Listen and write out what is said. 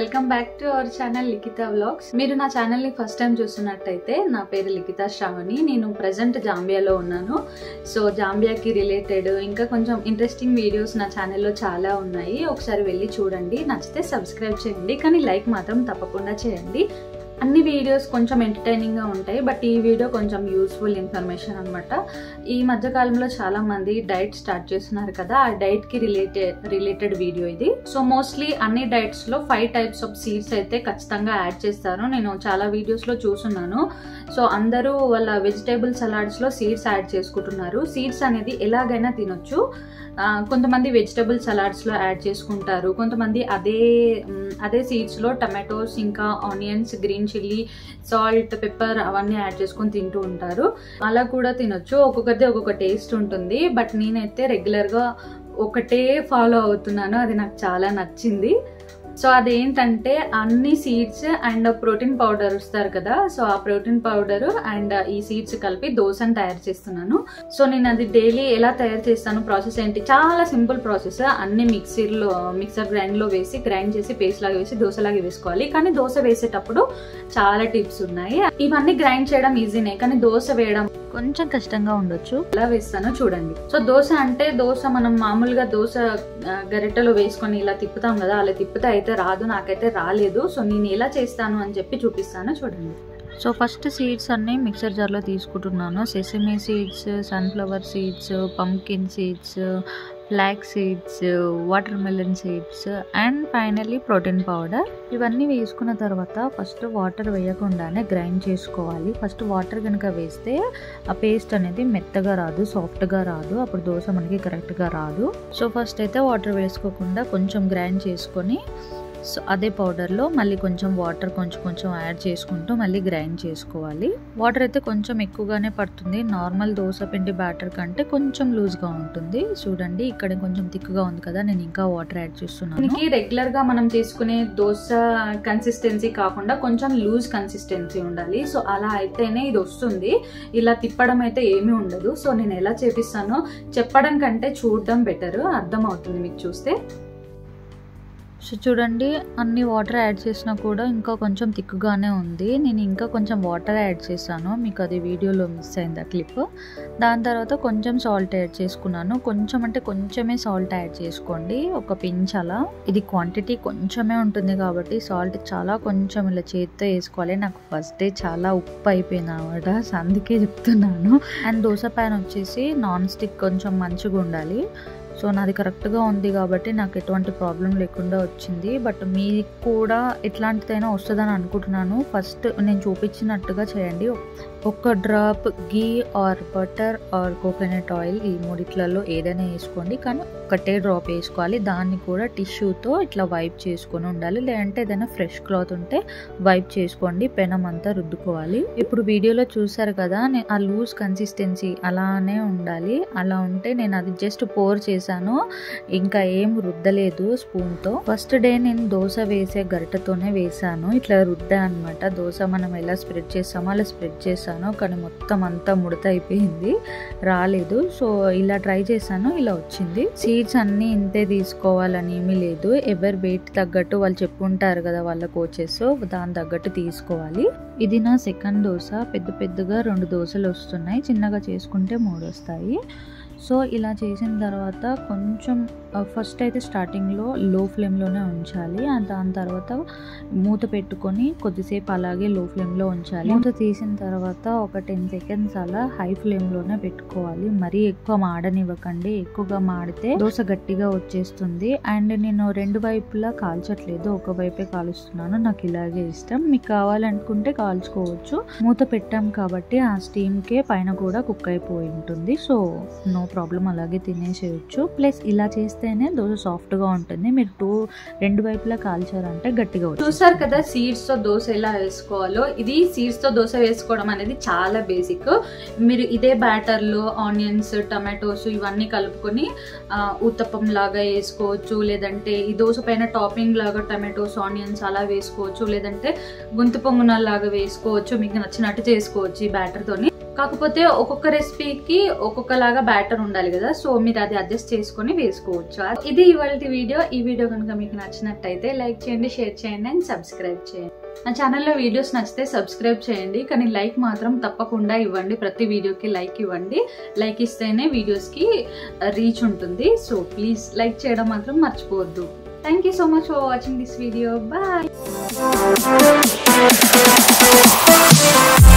Welcome back to our channel Likhitha vlogs మీరు నా channel ని ఫస్ట్ టైం చూస్తున్నట్టయితే నా పేరు లిఖిత శ్రావణి నేను ప్రజెంట్ జాంబియాలో ఉన్నాను సో జాంబియాకి రిలేటెడ్ ఇంకా కొంచెం ఇంట్రెస్టింగ్ వీడియోస్ నా ఛానల్లో చాలా ఉన్నాయి ఒకసారి వెళ్ళి చూడండి నచ్చితే సబ్స్క్రైబ్ చేయండి కానీ లైక్ మాత్రం తప్పకుండా చేయండి అన్ని వీడియోస్ కొంచెం ఎంటర్టైనింగ్గా ఉంటాయి బట్ ఈ వీడియో కొంచెం యూస్ఫుల్ ఇన్ఫర్మేషన్ అనమాట ఈ మధ్య కాలంలో చాలా మంది డైట్ స్టార్ట్ చేస్తున్నారు కదా ఆ డైట్ కి రిలేటెడ్ రిలేటెడ్ వీడియో ఇది సో మోస్ట్లీ అన్ని డైట్స్ లో ఫైవ్ టైప్స్ ఆఫ్ సీడ్స్ అయితే ఖచ్చితంగా యాడ్ చేస్తారు నేను చాలా వీడియోస్ లో చూస్తున్నాను సో అందరూ వాళ్ళ వెజిటేబుల్ సలాడ్స్ లో సీడ్స్ యాడ్ చేసుకుంటున్నారు సీడ్స్ అనేది ఎలాగైనా తినొచ్చు ఆ, కొంతమంది వెజిటబుల్ సలాడ్స్ లో యాడ్ చేసుకుంటారు కొంతమంది అదే మ్, అదే సీడ్స్ లో టమాటోస్ ఇంకా onions green chilli salt pepper అవన్నీ యాడ్ చేసుకొని తింటూ ఉంటారు అలా కూడా తినొచ్చు ఒక్కొక్కరిది ఒక్కొక్క టేస్ట్ ఉంటుంది బట్ నేనైతే రెగ్యులర్గా ఒకటే ఫాలో అవుతున్నాను అది నాకు చాలా నచ్చింది సో అదేంటంటే అన్ని సీడ్స్ అండ్ ప్రోటీన్ పౌడర్ ఇస్తారు కదా సో ఆ ప్రోటీన్ పౌడర్ అండ్ ఈ సీడ్స్ కలిపి దోశను తయారు చేస్తున్నాను సో నేను అది డైలీ ఎలా తయారు చేస్తాను ప్రాసెస్ ఏంటి చాలా సింపుల్ ప్రాసెస్ అన్ని మిక్సీలో మిక్సర్ గ్రైండ్లో వేసి గ్రైండ్ చేసి పేస్ట్ లాగా వేసి దోశలాగా వేసుకోవాలి కానీ దోశ వేసేటప్పుడు చాలా టిప్స్ ఉన్నాయి ఇవన్నీ గ్రైండ్ చేయడం ఈజీనే కానీ దోశ వేయడం కొంచెం కష్టంగా ఉండొచ్చు ఎలా వేస్తానో చూడండి సో దోశ అంటే దోశ మనం మామూలుగా దోశ ఆ, గరిటెలో వేసుకొని ఇలా తిప్పుతాం కదా అలా తిప్పితే అయితే రాదు నాకైతే రాలేదు సో నేను ఎలా చేస్తాను అని చెప్పి చూపిస్తాను చూడండి సో ఫస్ట్ సీడ్స్ అన్ని మిక్సర్ జార్లో తీసుకుంటున్నాను sesame seeds sunflower seeds pumpkin seeds flax seeds watermelon seeds and finally protein powder ఇవన్నీ వేసుకున్న తర్వాత ఫస్ట్ వాటర్ వేయకుండానే గ్రైండ్ చేసుకోవాలి ఫస్ట్ వాటర్ కనుక వేస్తే ఆ పేస్ట్ అనేది మెత్తగా రాదు సాఫ్ట్గా రాదు అప్పుడు దోశ మనకి కరెక్ట్గా రాదు సో ఫస్ట్ అయితే వాటర్ వేసుకోకుండా కొంచెం గ్రైండ్ చేసుకొని సో అదే పౌడర్లో మళ్ళీ కొంచెం వాటర్ కొంచెం కొంచెం యాడ్ చేసుకుంటూ మళ్ళీ గ్రైండ్ చేసుకోవాలి వాటర్ అయితే కొంచెం ఎక్కువగానే పడుతుంది నార్మల్ దోశ పిండి బ్యాటర్ కంటే కొంచెం లూజ్గా ఉంటుంది చూడండి ఇక్కడ కొంచెం థిక్గా ఉంది కదా నేను ఇంకా వాటర్ యాడ్ చేస్తున్నాను దీనికి రెగ్యులర్ గా మనం చేసుకునే దోశ కన్సిస్టెన్సీ కాకుండా కొంచెం లూజ్ కన్సిస్టెన్సీ ఉండాలి సో అలా అయితేనే ఇది వస్తుంది ఇలా తిప్పడం అయితే ఏమీ ఉండదు సో నేను ఎలా చేపిస్తానో చెప్పడం కంటే చూడడం బెటర్ అర్థం అవుతుంది మీకు చూస్తే సో చూడండి అన్ని వాటర్ యాడ్ చేసినా కూడా ఇంకా కొంచెం థిక్గానే ఉంది నేను ఇంకా కొంచెం వాటర్ యాడ్ చేశాను మీకు అది వీడియోలో మిస్ అయింది ఆ క్లిప్ దాని తర్వాత కొంచెం సాల్ట్ యాడ్ చేసుకున్నాను కొంచెం అంటే కొంచెమే సాల్ట్ యాడ్ చేసుకోండి ఒక పించ్ అలా ఇది క్వాంటిటీ కొంచెమే ఉంటుంది కాబట్టి సాల్ట్ చాలా కొంచెం ఇలా చేతితో వేసుకోవాలి నాకు ఫస్ట్ డే చాలా ఉప్పు అయిపోయింది అనమాట సో అందుకే చెప్తున్నాను అండ్ దోశ ప్యాన్ వచ్చేసి నాన్ స్టిక్ కొంచెం మంచిగా ఉండాలి సో నాది కరెక్ట్గా ఉంది కాబట్టి నాకు ఎటువంటి ప్రాబ్లం లేకుండా వచ్చింది బట్ మీకు కూడా ఎట్లాంటిదైనా వస్తుందని అనుకుంటున్నాను ఫస్ట్ నేను చూపించినట్టుగా చేయండి ఒక drop ghee or butter or coconut oil ఈ మూడిట్లలో ఏదైనా వేసుకోండి కానీ ఒకటే డ్రాప్ వేసుకోవాలి దాన్ని కూడా టిష్యూతో ఇట్లా వైప్ చేసుకొని ఉండాలి లేదంటే ఏదైనా ఫ్రెష్ క్లాత్ ఉంటే వైప్ చేసుకోండి పెనం అంతా రుద్దుకోవాలి ఇప్పుడు వీడియోలో చూసారు కదా నే- ఆ లూజ్ కన్సిస్టెన్సీ అలానే ఉండాలి అలా ఉంటే నేను అది జస్ట్ పోర్ చేశాను ఇంకా ఏం రుద్దలేదు స్పూన్తో ఫస్ట్ డే నేను దోశ వేసే గరిటతోనే వేసాను ఇట్లా రుద్దా అనమాట దోశ మనం ఎలా స్ప్రెడ్ చేస్తామో అలా స్ప్రెడ్ చేశాను కానీ మొత్తం అంతా ముడత అయిపోయింది రాలేదు సో ఇలా ట్రై చేశాను ఇలా వచ్చింది సీడ్స్ అన్నీ ఇంతే తీసుకోవాలని ఏమీ లేదు ఎవరి వెయిట్ తగ్గట్టు వాళ్ళు చెప్పుంటారు కదా వాళ్ళ కోచెస్ దాని తగ్గట్టు తీసుకోవాలి ఇది నా సెకండ్ దోశ పెద్ద పెద్దగా రెండు దోశలు వస్తున్నాయి చిన్నగా చేసుకుంటే మూడు వస్తాయి సో ఇలా చేసిన తర్వాత కొంచెం ఫస్ట్ అయితే స్టార్టింగ్లో లో ఫ్లేమ్లోనే ఉంచాలి ఆ దాని తర్వాత మూత పెట్టుకొని కొద్దిసేపు అలాగే లో ఫ్లేమ్లో ఉంచాలి మూత తీసిన తర్వాత ఒక టెన్ సెకండ్స్ అలా హై ఫ్లేమ్లోనే పెట్టుకోవాలి మరీ ఎక్కువ మాడనివ్వకండి ఎక్కువగా మాడితే దోశ గట్టిగా వచ్చేస్తుంది అండ్ నేను రెండు వైపులా కాల్చట్లేదు ఒక వైపే కాలుస్తున్నాను నాకు ఇలాగే ఇష్టం మీకు కావాలనుకుంటే కాల్చుకోవచ్చు మూత పెట్టాం కాబట్టి ఆ స్టీమ్కే పైన కూడా కుక్ అయిపోయి ఉంటుంది సో నో ప్రాబ్లం అలాగే తినేసేయచ్చు ప్లస్ ఇలా చేస్తేనే దోశ సాఫ్ట్గా ఉంటుంది మీరు టూ రెండు వైపులా కాల్చారంటే గట్టిగా వచ్చేస్తుంది. చూసారు కదా సీడ్స్ తో దోశ ఎలా వేసుకోవాలో ఇది సీడ్స్ తో దోశ వేసుకోవడం అనేది చాలా బేసిక్ మీరు ఇదే బ్యాటర్ లో ఆనియన్స్ టమాటోస్ ఇవన్నీ కలుపుకొని ఆ, ఉత్తప్పం లాగా వేసుకోవచ్చు లేదంటే ఈ దోశ పైన టాపింగ్ లాగా టమాటోస్ ఆనియన్స్ అలా వేసుకోవచ్చు లేదంటే గుంత పొంగునాలు లాగా వేసుకోవచ్చు మీకు నచ్చినట్టు చేసుకోవచ్చు ఈ బ్యాటర్ తోని కాకపోతే ఒక్కొక్క రెసిపీకి ఒక్కొక్కలాగా బ్యాటర్ ఉండాలి కదా సో మీరు అది అడ్జస్ట్ చేసుకొని వేసుకోవచ్చు ఇది ఇవాళ వీడియో ఈ వీడియో కనుక మీకు నచ్చినట్టయితే లైక్ చేయండి షేర్ చేయండి అండ్ సబ్స్క్రైబ్ చేయండి నా ఛానల్లో వీడియోస్ నచ్చితే సబ్స్క్రైబ్ చేయండి కానీ లైక్ మాత్రం తప్పకుండా ఇవ్వండి ప్రతి వీడియోకి లైక్ ఇవ్వండి లైక్ ఇస్తేనే వీడియోస్కి రీచ్ ఉంటుంది సో ప్లీజ్ లైక్ చేయడం మాత్రం మర్చిపోవద్దు thank you so much for watching this video bye